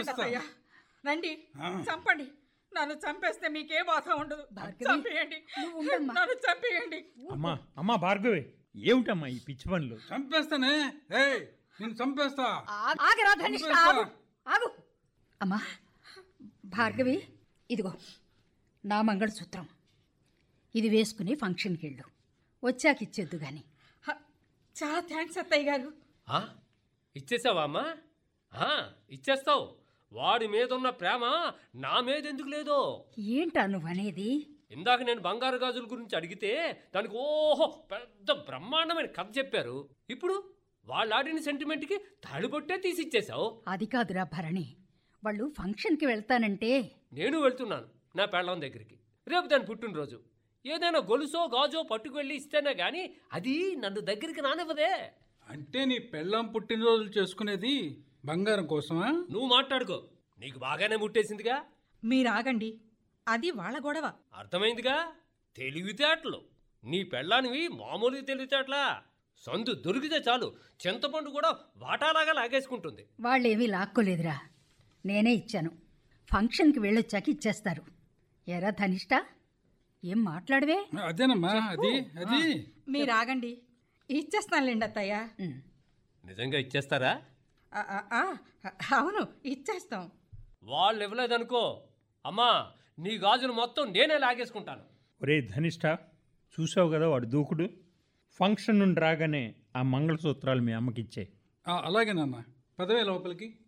చంపేస్తా అత్తయ్య రండి ఆ. చంపండి నన్ను చంపేస్తే మీకే బాధ ఉండదు భార్గవి, చంపేయండి నువ్వు ఉండమ్మా. నన్ను చంపేయండి అమ్మా అమ్మా భార్గవి ఏమిటమ్మా ఈ పిచ్చి పనులు చంపేస్తానే ఏయ్ నేను చంపేస్తా ఆ- ఆగరా ధనిష్ట చంపేస్తా. ఆగు ఆగు అమ్మా భార్గవి ఇదిగో నా మంగళసూత్రం ఇది వేసుకుని ఫంక్షన్కి వెళ్ళు వచ్చాక ఇచ్చేద్దు గాని హ, చాలా థ్యాంక్స్ అత్తయ్య గారు ఆ? ఇచ్చేసావా అమ్మా ఆ, ఇచ్చేస్తావు వాడి మీద ఉన్న ప్రేమ నా మీద ఎందుకు లేదో ఏంటా నువ్వు అనేది ఇందాక నేను బంగారు గాజుల గురించి అడిగితే దానికి ఓహో పెద్ద బ్రహ్మాండమైన కథ చెప్పారు ఇప్పుడు వాళ్ళు ఆడిన సెంటిమెంట్కి తాళిబొట్టే తీసి ఇచ్చేసావు అది కాదురా భరణి వాళ్ళు ఫంక్షన్కి వెళ్తానంటే నేను వెళ్తున్నాను నా పెళ్ళం దగ్గరికి రేపు దాని పుట్టినరోజు ఏదైనా గొలుసో గాజో పట్టుకు వెళ్ళి ఇస్తేనే గాని అది నన్ను దగ్గరికి రానివ్వదే అంటే నీ పెళ్ళాం పుట్టినరోజులు చేసుకునేది బంగారం కోసమా నువ్వు మాట్లాడుకో నీకు బాగానే ముట్టేసిందిగా మీరు ఆగండి అది వాళ్ళ గొడవ అర్థమైందిగా తెలివితేటలు నీ పెళ్ళానివి మామూలు తెలివితేటలా సందు దొరికితే చాలు చింతపండు కూడా వాటాలాగా లాగేసుకుంటుంది వాళ్ళేమీ లాక్కోలేదురా నేనే ఇచ్చాను ఫంక్షన్కి వెళ్ళొచ్చాక ఇచ్చేస్తారు ఎరా ధనిష్ట ఏం మాట్లాడవే అదేనమ్మా అది అది మీరు ఆగండి ఇచ్చేస్తానులేండి అత్తయ్య ఉమ్. నిజంగా ఇచ్చేస్తారా ఆ, ఆ, ఆ, అవును ఇచ్చేస్తాం వాళ్ళు ఇవ్వలేదనుకో అమ్మా నీ గాజులు మొత్తం నేనే లాగేసుకుంటాను ఒరే ధనిష్ట చూసావు కదా వాడు దూకుడు ఫంక్షన్ నుండి రాగానే ఆ మంగళసూత్రాలు మీ అమ్మకిచ్చే ఆ, అలాగే నాన్న పదవే లోపలికి